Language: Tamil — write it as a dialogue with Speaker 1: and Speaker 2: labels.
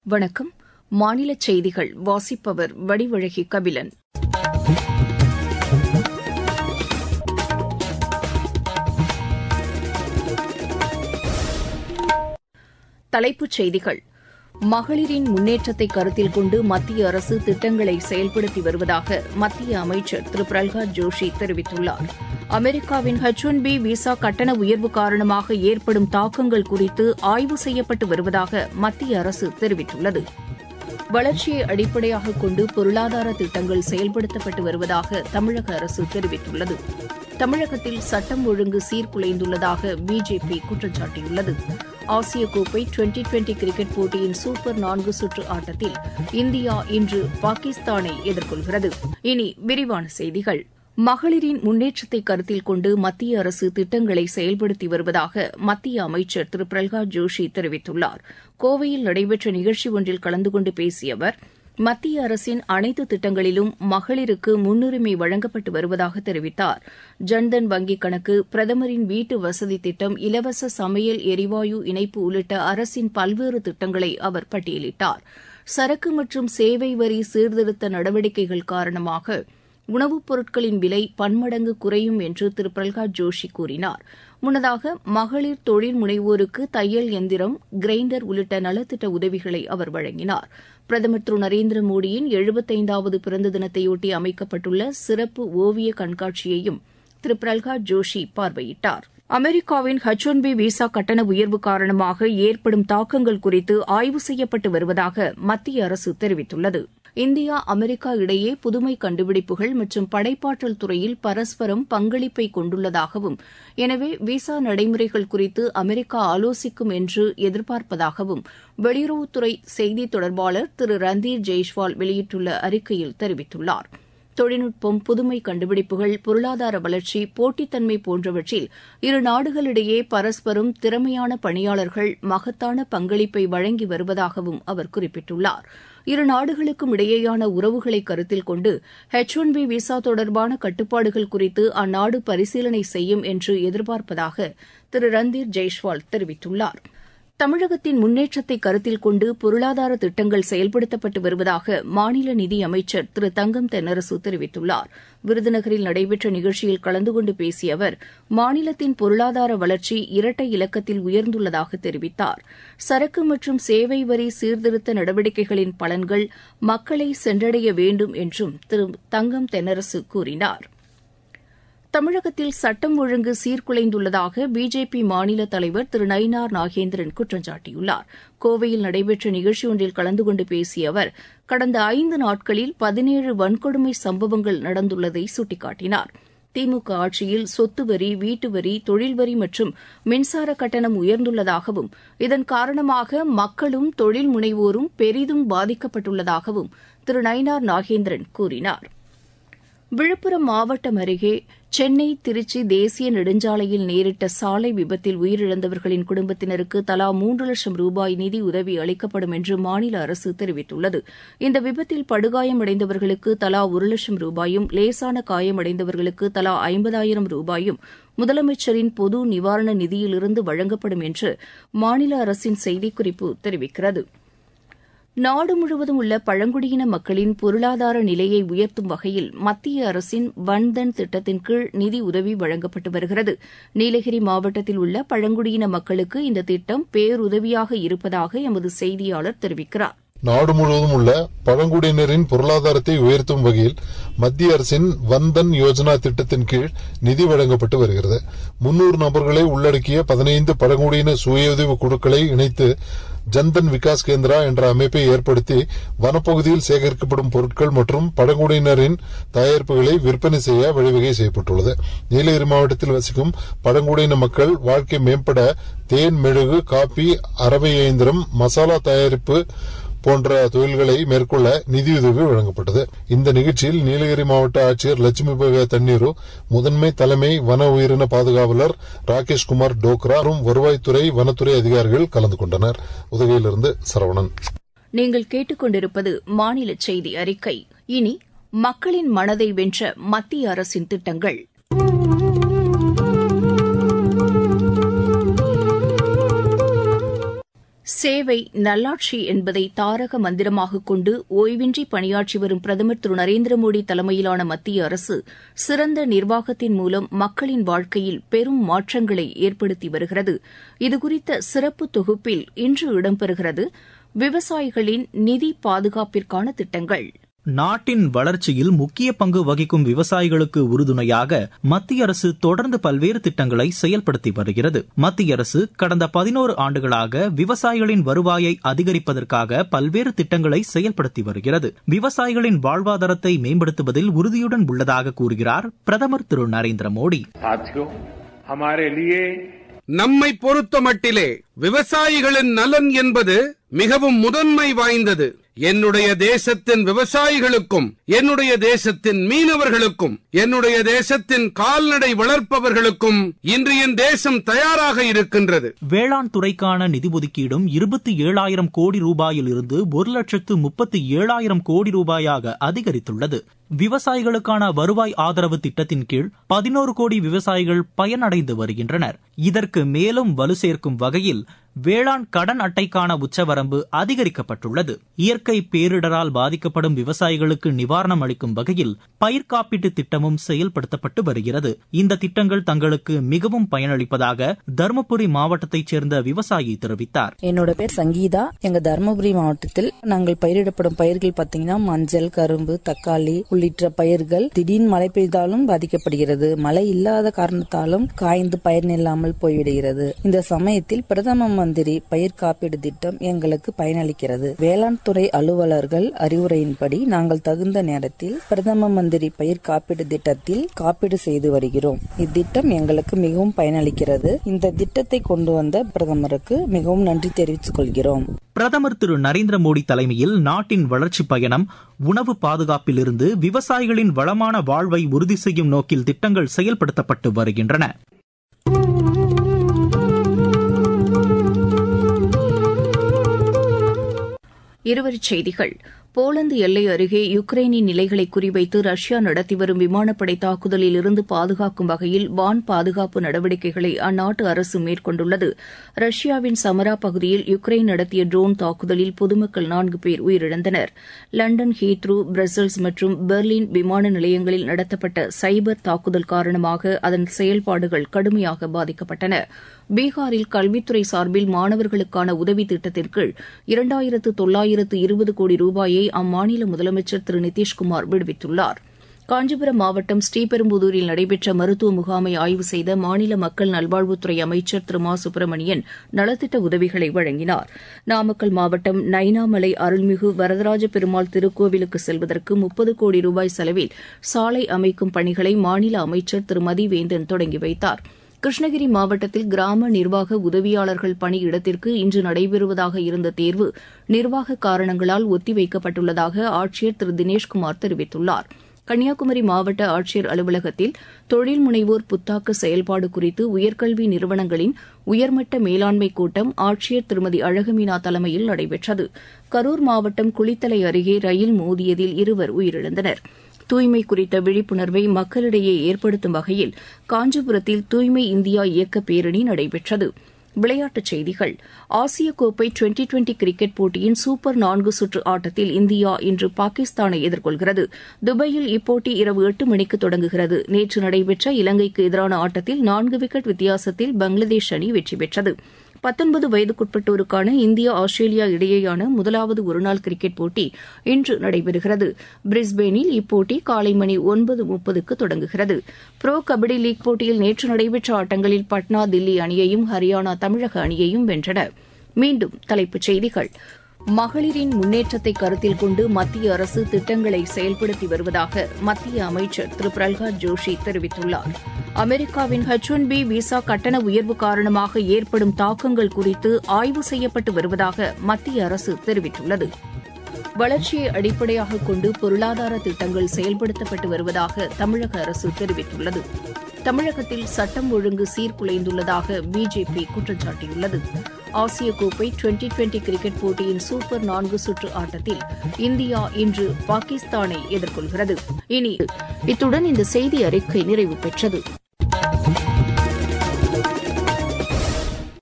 Speaker 1: வணக்கம் மாநில செய்திகள் வாசிப்பவர் வடிவழகி கபிலன் தலைப்புச் செய்திகள் மகளிரின் முன்னேற்றத்தை கருத்தில் கொண்டு மத்திய அரசு திட்டங்களை செயல்படுத்தி வருவதாக மத்திய அமைச்சர் திரு பிரல்ஹாத் ஜோஷி தெரிவித்துள்ளார் அமெரிக்காவின் ஹெச் ஒன் பி விசா கட்டண உயர்வு காரணமாக ஏற்படும் தாக்கங்கள் குறித்து ஆய்வு செய்யப்பட்டு வருவதாக மத்திய அரசு தெரிவித்துள்ளது வளர்ச்சியை அடிப்படையாக கொண்டு பொருளாதார திட்டங்கள் செயல்படுத்தப்பட்டு வருவதாக தமிழக அரசு தெரிவித்துள்ளது தமிழகத்தில் சட்டம் ஒழுங்கு சீர்குலைந்துள்ளதாக பிஜேபி குற்றம் சாட்டியுள்ளது ஆசிய கோப்பை டுவெண்டி டுவெண்டி கிரிக்கெட் போட்டியின் சூப்பர் நான்கு சுற்று ஆட்டத்தில் இந்தியா இன்று பாகிஸ்தானை எதிர்கொள்கிறது இனி விரிவான செய்திகள் மகளிரின் முன்னேற்றத்தை கருத்தில் கொண்டு மத்திய அரசு திட்டங்களை செயல்படுத்தி வருவதாக மத்திய அமைச்சர் திரு பிரல்ஹாத் ஜோஷி தெரிவித்துள்ளார் கோவையில் நடைபெற்ற நிகழ்ச்சி ஒன்றில் கலந்து கொண்டு பேசிய அவர் மத்திய அரசின் அனைத்து திட்டங்களிலும் மகளிருக்கு முன்னுரிமை வழங்கப்பட்டு வருவதாக தெரிவித்தார் ஜன்தன் வங்கிக் கணக்கு பிரதமரின் வீட்டு வசதி திட்டம் இலவச சமையல் எரிவாயு இணைப்பு உள்ளிட்ட அரசின் பல்வேறு திட்டங்களை அவர் பட்டியலிட்டார் சரக்கு மற்றும் சேவை வரி சீர்திருத்த நடவடிக்கைகள் காரணமாக உணவுப் பொருட்களின் விலை பன்மடங்கு குறையும் என்று திரு பிரல்ஹாத் ஜோஷி கூறினார் முன்னதாக மகளிர் தொழில் முனைவோருக்கு தையல் எந்திரம் கிரைண்டர் உள்ளிட்ட நலத்திட்ட உதவிகளை அவர் வழங்கினார் பிரதமர் திரு நரேந்திர மோடியின் எழுபத்தைந்தாவது பிறந்த தினத்தையொட்டி அமைக்கப்பட்டுள்ள சிறப்பு ஓவிய கண்காட்சியையும் திரு பிரல்ஹாத் ஜோஷி பார்வையிட்டார் அமெரிக்காவின் ஹெச் ஒன் பி விசா கட்டண உயர்வு காரணமாக ஏற்படும் தாக்கங்கள் குறித்து ஆய்வு செய்யப்பட்டு வருவதாக மத்திய அரசு தெரிவித்துள்ளது இந்தியா அமெரிக்கா இடையே புதுமை கண்டுபிடிப்புகள் மற்றும் படைப்பாற்றல் துறையில் பரஸ்பரம் பங்களிப்பை கொண்டுள்ளதாகவும் எனவே விசா நடைமுறைகள் குறித்து அமெரிக்கா ஆலோசிக்கும் என்று எதிர்பார்ப்பதாகவும் வெளியுறவுத்துறை செய்தி தொடர்பாளர் திரு ரந்தீர் ஜெய்ஷ்வால் வெளியிட்டுள்ள அறிக்கையில் தெரிவித்துள்ளார் தொழில்நுட்பம் புதுமை கண்டுபிடிப்புகள் பொருளாதார வளர்ச்சி போட்டித்தன்மை போன்றவற்றில் இரு நாடுகளிடையே பரஸ்பரம் திறமையான பணியாளர்கள் மகத்தான பங்களிப்பை வழங்கி வருவதாகவும் அவர் குறிப்பிட்டுள்ளார் இரு நாடுகளுக்கும் இடையேயான உறவுகளை கருத்தில் கொண்டு ஹெச் ஒன் பி விசா தொடர்பான கட்டுப்பாடுகள் குறித்து அந்நாடு பரிசீலனை செய்யும் என்று எதிர்பார்ப்பதாக திரு ரந்தீர் ஜெய்ஷ்வால் தெரிவித்துள்ளார் தமிழகத்தின் முன்னேற்றத்தை கருத்தில் கொண்டு பொருளாதார திட்டங்கள் செயல்படுத்தப்பட்டு வருவதாக மாநில நிதியமைச்சர் திரு தங்கம் தென்னரசு தெரிவித்துள்ளார் விருதுநகரில் நடைபெற்ற நிகழ்ச்சியில் கலந்து கொண்டு பேசிய அவர் மாநிலத்தின் பொருளாதார வளர்ச்சி இரட்டை இலக்கத்தில் உயர்ந்துள்ளதாக தெரிவித்தார் சரக்கு மற்றும் சேவை வரி சீர்திருத்த நடவடிக்கைகளின் பலன்கள் மக்களை சென்றடைய வேண்டும் என்றும் திரு தங்கம் தென்னரசு கூறினாா் தமிழகத்தில் சட்டம் ஒழுங்கு சீர்குலைந்துள்ளதாக பிஜேபி மாநில தலைவர் திரு நயினார் நாகேந்திரன் குற்றம் சாட்டியுள்ளார் கோவையில் நடைபெற்ற நிகழ்ச்சி ஒன்றில் கலந்து கொண்டு பேசிய அவர் கடந்த ஐந்து நாட்களில் பதினேழு வன்கொடுமை சம்பவங்கள் நடந்துள்ளதை சுட்டிக்காட்டினார் திமுக ஆட்சியில் சொத்து வரி வீட்டு வரி தொழில் வரி மற்றும் மின்சார கட்டணம் உயர்ந்துள்ளதாகவும் இதன் காரணமாக மக்களும் தொழில் முனைவோரும் பெரிதும் பாதிக்கப்பட்டுள்ளதாகவும் திரு நயினார் நாகேந்திரன் கூறினார் விழுப்புரம் மாவட்டம் அருகே சென்னை திருச்சி தேசிய நெடுஞ்சாலையில் நேரிட்ட சாலை விபத்தில் உயிரிழந்தவர்களின் குடும்பத்தினருக்கு தலா மூன்று லட்சம் ரூபாய் நிதி உதவி அளிக்கப்படும் என்று மாநில அரசு தெரிவித்துள்ளது இந்த விபத்தில் படுகாயமடைந்தவர்களுக்கு தலா ஒரு லட்சம் ரூபாயும் லேசான காயமடைந்தவர்களுக்கு தலா ஐம்பதாயிரம் ரூபாயும் முதலமைச்சரின் பொது நிவாரண நிதியிலிருந்து வழங்கப்படும் என்று மாநில அரசின் செய்திக்குறிப்பு தெரிவிக்கிறது நாடு முழுவதும் உள்ள பழங்குடியின மக்களின் பொருளாதார நிலையை உயர்த்தும் வகையில் மத்திய அரசின் வன்தன் திட்டத்தின் கீழ் நிதி உதவி வழங்கப்பட்டு வருகிறது நீலகிரி மாவட்டத்தில் உள்ள பழங்குடியின மக்களுக்கு இந்த திட்டம் பேருதவியாக இருப்பதாக எமது செய்தியாளர் தெரிவிக்கிறார்
Speaker 2: நாடு முழுவதும் உள்ள பழங்குடியினரின் பொருளாதாரத்தை உயர்த்தும் வகையில் மத்திய அரசின் வந்தன் யோஜனா திட்டத்தின் கீழ் நிதி வழங்கப்பட்டு வருகிறது முன்னூறு நபர்களை உள்ளடக்கிய பதினைந்து பழங்குடியின சுய உதவி குழுக்களை இணைத்து ஜன்தன் விகாஸ் கேந்திரா என்ற அமைப்பை ஏற்படுத்தி வனப்பகுதியில் சேகரிக்கப்படும் பொருட்கள் மற்றும் பழங்குடியினரின் தயாரிப்புகளை விற்பனை செய்ய வழிவகை செய்யப்பட்டுள்ளது நீலகிரி மாவட்டத்தில் வசிக்கும் பழங்குடியின மக்கள் வாழ்க்கை மேம்பட தேன் மெழுகு காப்பி அரவை இயந்திரம் மசாலா தயாரிப்பு போன்ற தொழில்களை மேற்கொள்ள நிதியுதவி வழங்கப்பட்டது இந்த நிகழ்ச்சியில் நீலகிரி மாவட்ட ஆட்சியர் லட்சுமி பக தண்ணீரு முதன்மை தலைமை வன உயிரின பாதுகாவலர் ராகேஷ்குமார் டோக்ரா மற்றும் வருவாய்த்துறை வனத்துறை அதிகாரிகள் கலந்து கொண்டனர் உதகையிலிருந்து சரவணன்
Speaker 1: நீங்கள் கேட்டுக்கொண்டிருப்பது மாநில செய்தி அறிக்கை இனி மக்களின் மனதை வென்ற மத்திய அரசின் திட்டங்கள் சேவை நல்லாட்சி என்பதை தாரக மந்திரமாக கொண்டு ஓய்வின்றி பணியாற்றி வரும் பிரதமர் திரு நரேந்திர மோடி தலைமையிலான மத்திய அரசு சிறந்த நிர்வாகத்தின் மூலம் மக்களின் வாழ்க்கையில் பெரும் மாற்றங்களை ஏற்படுத்தி வருகிறது இதுகுறித்த சிறப்பு தொகுப்பில் இன்று இடம்பெறுகிறது விவசாயிகளின் நிதி பாதுகாப்பிற்கான திட்டங்கள்
Speaker 3: நாட்டின் வளர்ச்சியில் முக்கிய பங்கு வகிக்கும் விவசாயிகளுக்கு உறுதுணையாக மத்திய அரசு தொடர்ந்து பல்வேறு திட்டங்களை செயல்படுத்தி வருகிறது மத்திய அரசு கடந்த பதினோரு ஆண்டுகளாக விவசாயிகளின் வருவாயை அதிகரிப்பதற்காக பல்வேறு திட்டங்களை செயல்படுத்தி வருகிறது விவசாயிகளின் வாழ்வாதாரத்தை மேம்படுத்துவதில் உறுதியுடன் உள்ளதாக கூறுகிறார் பிரதமர் திரு நரேந்திர மோடி
Speaker 4: நம்மை பொறுத்த மட்டிலே விவசாயிகளின் நலன் என்பது மிகவும் முதன்மை வாய்ந்தது என்னுடைய தேசத்தின் விவசாயிகளுக்கும் என்னுடைய தேசத்தின் மீனவர்களுக்கும் என்னுடைய தேசத்தின் கால்நடை வளர்ப்பவர்களுக்கும் இன்று என் தேசம் தயாராக இருக்கின்றது
Speaker 3: வேளாண் துறைக்கான நிதி ஒதுக்கீடும் இருபத்தி ஏழாயிரம் கோடி ரூபாயில் இருந்து ஒரு லட்சத்து முப்பத்தி ஏழாயிரம் கோடி ரூபாயாக அதிகரித்துள்ளது விவசாயிகளுக்கான வருவாய் ஆதரவு திட்டத்தின் கீழ் பதினோரு கோடி விவசாயிகள் பயனடைந்து வருகின்றனர் இதற்கு மேலும் வலு சேர்க்கும் வகையில் வேளாண் கடன் அட்டைக்கான உச்சவரம்பு அதிகரிக்கப்பட்டுள்ளது இயற்கை பேரிடரால் பாதிக்கப்படும் விவசாயிகளுக்கு நிவாரணம் அளிக்கும் வகையில் பயிர் காப்பீட்டு திட்டமும் செயல்படுத்தப்பட்டு வருகிறது இந்த திட்டங்கள் தங்களுக்கு மிகவும் பயனளிப்பதாக தருமபுரி மாவட்டத்தைச் சேர்ந்த விவசாயி தெரிவித்தார்
Speaker 5: என்னோட பேர் சங்கீதா எங்க தருமபுரி மாவட்டத்தில் நாங்கள் பயிரிடப்படும் பயிர்கள் பாத்தீங்கன்னா மஞ்சள் கரும்பு தக்காளி உள்ளிட்ட பயிர்கள் திடீர் மழை பெய்தாலும் பாதிக்கப்படுகிறது மழை இல்லாத காரணத்தாலும் காய்ந்து பயன் இல்லாமல் போய்விடுகிறது இந்த சமயத்தில் பிரதம மந்திரி பயிர் காப்பீடு திட்டம் எங்களுக்கு பயனளிக்கிறது வேளாண் துறை அலுவலர்கள் அறிவுரையின்படி நாங்கள் தகுந்த நேரத்தில் பிரதம மந்திரி பயிர் காப்பீடு திட்டத்தில் காப்பீடு செய்து வருகிறோம் இத்திட்டம் எங்களுக்கு மிகவும் பயனளிக்கிறது இந்த திட்டத்தை கொண்டு வந்த பிரதமருக்கு மிகவும் நன்றி தெரிவித்துக் கொள்கிறோம்
Speaker 3: பிரதமர் திரு நரேந்திர மோடி தலைமையில் நாட்டின் வளர்ச்சி பயணம் உணவு பாதுகாப்பிலிருந்து விவசாயிகளின் வளமான வாழ்வை உறுதி செய்யும் நோக்கில் திட்டங்கள் செயல்படுத்தப்பட்டு வருகின்றன
Speaker 1: இருவரிச் செய்திகள் போலந்து எல்லை அருகே யுக்ரைனின் நிலைகளை குறிவைத்து ரஷ்யா நடத்தி வரும் விமானப்படை தாக்குதலில் இருந்து பாதுகாக்கும் வகையில் வான் பாதுகாப்பு நடவடிக்கைகளை அந்நாட்டு அரசு மேற்கொண்டுள்ளது ரஷ்யாவின் சமரா பகுதியில் யுக்ரைன் நடத்திய ட்ரோன் தாக்குதலில் பொதுமக்கள் நான்கு பேர் உயிரிழந்தனர் லண்டன் ஹீத்ரூ பிரசல்ஸ் மற்றும் பெர்லின் விமான நிலையங்களில் நடத்தப்பட்ட சைபர் தாக்குதல் காரணமாக அதன் செயல்பாடுகள் கடுமையாக பாதிக்கப்பட்டன பீகாரில் கல்வித்துறை சார்பில் மாணவர்களுக்கான உதவி திட்டத்தின் கீழ் இரண்டாயிரத்து தொள்ளாயிரத்து இருபது கோடி ரூபாயை அம்மாநில முதலமைச்சர் திரு நிதிஷ்குமார் விடுவித்துள்ளார் காஞ்சிபுரம் மாவட்டம் ஸ்ரீபெரும்புதூரில் நடைபெற்ற மருத்துவ முகாமை ஆய்வு செய்த மாநில மக்கள் நல்வாழ்வுத்துறை அமைச்சர் திரு மா சுப்பிரமணியன் நலத்திட்ட உதவிகளை வழங்கினார் நாமக்கல் மாவட்டம் நைனாமலை அருள்மிகு வரதராஜ பெருமாள் திருக்கோவிலுக்கு செல்வதற்கு முப்பது கோடி ரூபாய் செலவில் சாலை அமைக்கும் பணிகளை மாநில அமைச்சர் திரு மதிவேந்தன் தொடங்கி வைத்தாா் கிருஷ்ணகிரி மாவட்டத்தில் கிராம நிர்வாக உதவியாளர்கள் பணியிடத்திற்கு இன்று நடைபெறுவதாக இருந்த தேர்வு நிர்வாக காரணங்களால் ஒத்திவைக்கப்பட்டுள்ளதாக ஆட்சியர் திரு தினேஷ்குமார் தெரிவித்துள்ளார் கன்னியாகுமரி மாவட்ட ஆட்சியர் அலுவலகத்தில் தொழில் முனைவோர் புத்தாக்க செயல்பாடு குறித்து உயர்கல்வி நிறுவனங்களின் உயர்மட்ட மேலாண்மை கூட்டம் ஆட்சியர் திருமதி அழகுமீனா தலைமையில் நடைபெற்றது கரூர் மாவட்டம் குளித்தலை அருகே ரயில் மோதியதில் இருவர் உயிரிழந்தனர் தூய்மை குறித்த விழிப்புணர்வை மக்களிடையே ஏற்படுத்தும் வகையில் காஞ்சிபுரத்தில் தூய்மை இந்தியா இயக்க பேரணி நடைபெற்றது விளையாட்டுச் செய்திகள் ஆசிய கோப்பை டுவெண்டி டுவெண்டி கிரிக்கெட் போட்டியின் சூப்பர் நான்கு சுற்று ஆட்டத்தில் இந்தியா இன்று பாகிஸ்தானை எதிர்கொள்கிறது துபாயில் இப்போட்டி இரவு எட்டு மணிக்கு தொடங்குகிறது நேற்று நடைபெற்ற இலங்கைக்கு எதிரான ஆட்டத்தில் நான்கு விக்கெட் வித்தியாசத்தில் பங்களாதேஷ் அணி வெற்றி பெற்றது பத்தொன்பது வயதுக்குட்பட்டோருக்கான இந்தியா ஆஸ்திரேலியா இடையேயான முதலாவது ஒருநாள் கிரிக்கெட் போட்டி இன்று நடைபெறுகிறது பிரிஸ்பேனில் இப்போட்டி காலை மணி ஒன்பது முப்பதுக்கு தொடங்குகிறது புரோ கபடி லீக் போட்டியில் நேற்று நடைபெற்ற ஆட்டங்களில் பட்னா தில்லி அணியையும் ஹரியானா தமிழக அணியையும் வென்றன மீண்டும் தலைப்புச் செய்திகள் மகளிரின் முன்னேற்றத்தை கருத்தில் கொண்டு மத்திய அரசு திட்டங்களை செயல்படுத்தி வருவதாக மத்திய அமைச்சர் திரு பிரல்ஹாத் ஜோஷி தெரிவித்துள்ளார் அமெரிக்காவின் ஹெச் ஒன் பி விசா கட்டண உயர்வு காரணமாக ஏற்படும் தாக்கங்கள் குறித்து ஆய்வு செய்யப்பட்டு வருவதாக மத்திய அரசு தெரிவித்துள்ளது வளர்ச்சியை அடிப்படையாக கொண்டு பொருளாதார திட்டங்கள் செயல்படுத்தப்பட்டு வருவதாக தமிழக அரசு தெரிவித்துள்ளது தமிழகத்தில் சட்டம் ஒழுங்கு சீர்குலைந்துள்ளதாக பிஜேபி குற்றம் சாட்டியுள்ளது ஆசிய கோப்பை டுவெண்டி டுவெண்டி கிரிக்கெட் போட்டியின் சூப்பர் நான்கு சுற்று ஆட்டத்தில் இந்தியா இன்று பாகிஸ்தானை எதிர்கொள்கிறது இனி இத்துடன் இந்த செய்தி அறிக்கை நிறைவு பெற்றது